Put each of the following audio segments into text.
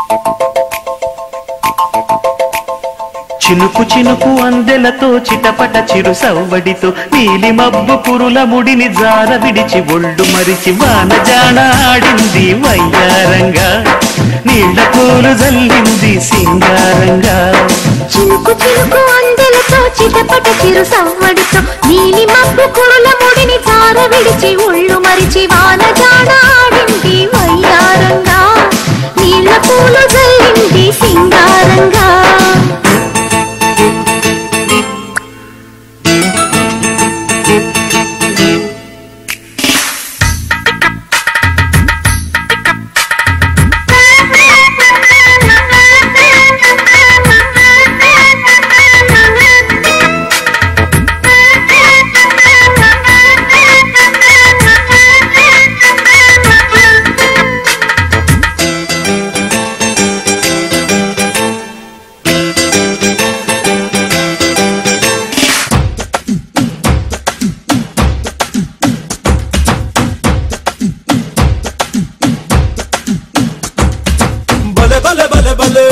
చినుకు చినుకు అందెలతో చిటపట చిరు సవ్వడితో నీలి మబ్బు పురుల ముడిని జార విడిచి ఒళ్ళు మరిచి వానజాన ఆడింది వయ్యారంగా నీళ్ల పూలు జల్లింది సింగారంగా చినుకు చినుకు అందెలతో చిటపట చిరు సవ్వడితో నీలి మబ్బు కురుల ముడిని చార విడిచి ఒళ్ళు మరిచి వాన జాడ ఆడింది వయ్యారంగా నీళ్ళ పూలు జల్లింది సింగారంగా బలే బలే బలే బలే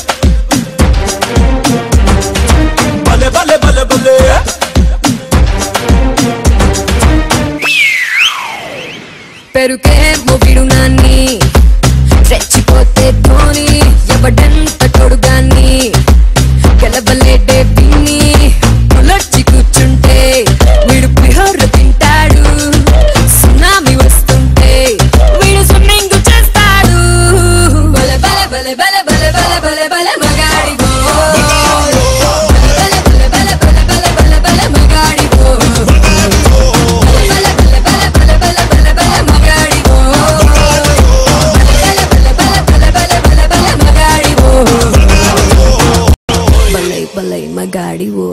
బలే బలే బలే బలే పెరుకేమో విడునాన్ని రెచ్చిపోతే ధోని ఎవడంత కొడుగాన్ని గెలవలేడే పిన్ని పులర్చి కూర్చుంటే వీడు పులిహోర తింటాడు సునామి వస్తుంటే వీడు స్విమ్మింగ్ చేస్తాడు బలే బలే బలే బలే బలే బలే బలే బలే మగాడిగో బలే బలే బలే బలే బలే బలే బలే మగాడిగో మగాడివో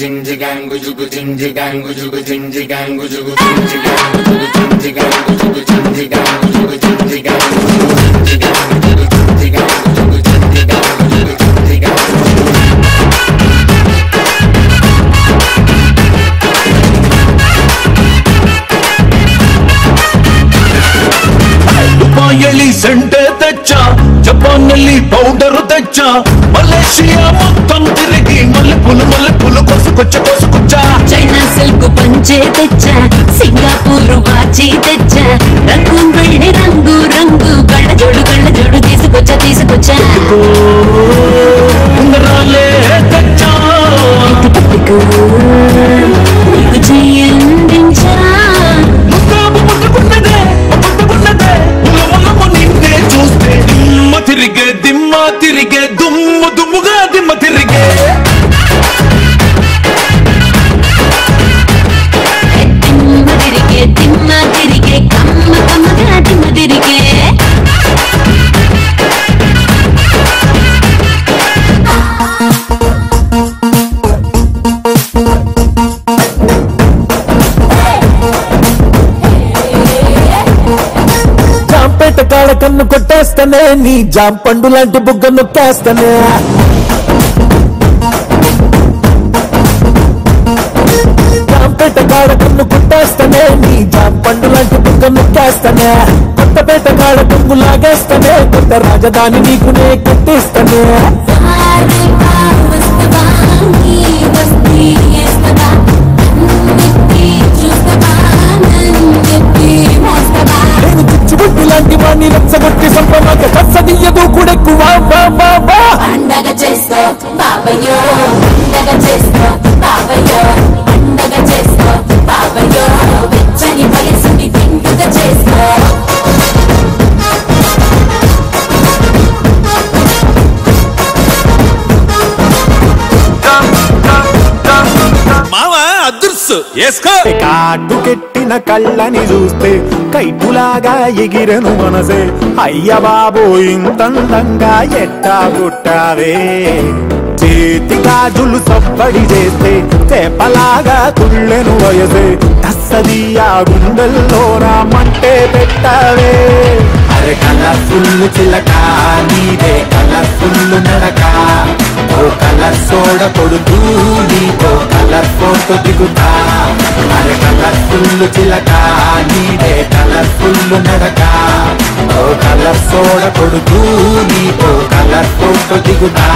ದುಬಾಯಲ್ಲಿ ಸೆಂಟೆ ತೆಚ್ಚ ಜಪಾನ್ನಲ್ಲಿ ಪೌಡರ್ ತೆಚ್ಚ ಮಲೇಷಿಯಾ మొత్తం తిరిగి మల్లెపూలు మల్లెపూలు కొసుకొచ్చ కొసుకొచ్చ చైనా సిల్క్ పంచే తెచ్చా సింగపూర్ వాచి తెచ్చా రంగు వెళ్ళి రంగు రంగు కళ్ళ జోడు కళ్ళ జోడు తీసుకొచ్చా తీసుకొచ్చా ఉంగరాలే తెచ్చ పట్టుకో నీకు చెయ్యందించా ముస్తాబు ముట్టుకున్నదే ముట్టుకున్నదే ఉలవలము నిన్నే చూస్తే దిమ్మ తిరిగే దిమ్మ తిరిగే దుమ్ము దుమ్ముగా దిమ్మ తిరిగే తిమ్మ తిరిగే తిమ్మ తిరిగే కమ్మ కమ్మగా తిమ్మ తిరిగే జాంపేట కాడ కన్ను కొట్టేస్తానే నీ జాంపండు లాంటి బుగ్గ నొక్కేస్తానే జాంపేట కాడ కన్ను కొట్టేస్తానే నీ జాంపండు లాంటి బుగ్గ నొక్కేస్తానే కొత్తపేట కాడ కొంగు లాగేస్తానే కొత్త రాజధాని నీకునే కట్టిస్తానే నేను చిచ్చుబుడ్డి లాంటి వాణ్ణి రెచ్చగొట్టి సంపమాక కచ్చదియ్యదు కూడెక్కువ వా వా వా పండగ చేసుకో బాబయ్యో పండగ చేసుకో బాబయ్యో పండగ చేసుకో బాబయ్యో వెచ్చని వయసుని విందుగ చేసుకో మావా అదృశ్సు వేసుకో కాటు కెట్టిన కళ్ళని చూస్తే కైపులాగా ఎగిరెను మనసే అయ్య బాబో ఇంతందంగా ఎట్టా పుట్టావే చేతి గాజులు సబ్బడి చేస్తే చేపలాగా తుళ్ళెను వయసే తస్సదియా గుండెల్లో రామంటే పెట్టావే అరే కలర్ఫుల్ చిలక నీదే కలర్ఫుల్ నడక ఓ కలర్ సోడ కొడుతూ నీతో కలర్ ఫోటో దిగుతా అరే కలర్ఫుల్ చిలక నీదే కలర్ఫుల్ నడక ఓ కలర్ సోడ కొడుతూ నీతో కలర్ ఫోటో దిగుతా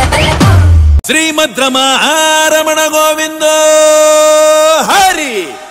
శ్రీమద్రమణ గోవిందో హరి